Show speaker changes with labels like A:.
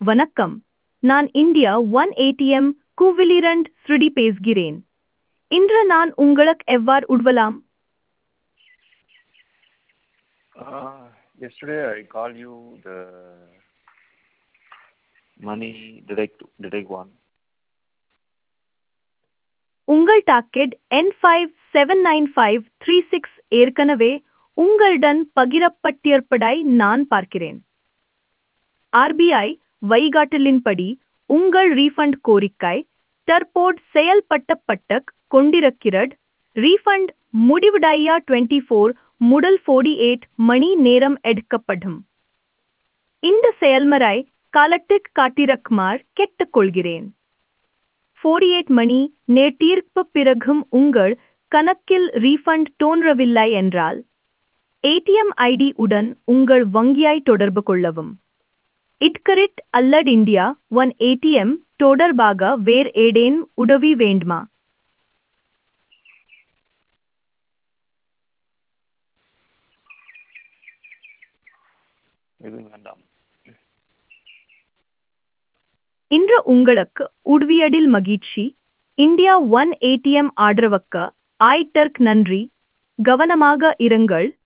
A: வணக்கம் நான் India one ATM கூவிலிரண்ட் ஸ்ருடி பேசுகிறேன் இன்று நான் உங்களுக்கு எவ்வாறு உதவலாம்
B: Uh, yesterday I called you the money direct direct one.
A: உங்கள் docket N five seven nine five three six ஏற்கனவே உங்களுடன் பகிரப்பட்டிருப்பதை நான் பார்க்கிறேன் ஆர்பிஐ வழிகாட்டலின்படி உங்கள் ரீஃபண்ட் கோரிக்கை தற்போது செயல்பட்டப்பட்ட கொண்டிருக்கிறது ரீஃபண்ட் முடிவடைய டுவெண்ட்டி ஃபோர் முதல் ஃபோர்டி எயிட் மணி நேரம் எடுக்கப்படும் இந்த செயல்முறை காலத்திற்கு காட்டிரக்குமாறு கேட்டுக்கொள்கிறேன் ஃபோர்டி எயிட் மணி நேட்டிற்கு பிறகும் உங்கள் கணக்கில் ரீஃபண்ட் தோன்றவில்லை என்றால் ஏடிஎம் ஐடி உடன் உங்கள் வங்கியை தொடர்பு கொள்ளவும் இட்கரிட் அல்லது இந்தியா ஒன் ஏடிஎம் தொடர்பாக வேறு ஏதேனும் உதவி வேண்டுமா
B: எதுவும் வேண்டாம்
A: இன்று உங்களுக்கு உதவியதில் மகிழ்ச்சி இந்தியா ஒன் ஏடிஎம் ஆதரவுக்கு ஆய்டர்க் நன்றி கவனமாக இருங்கள்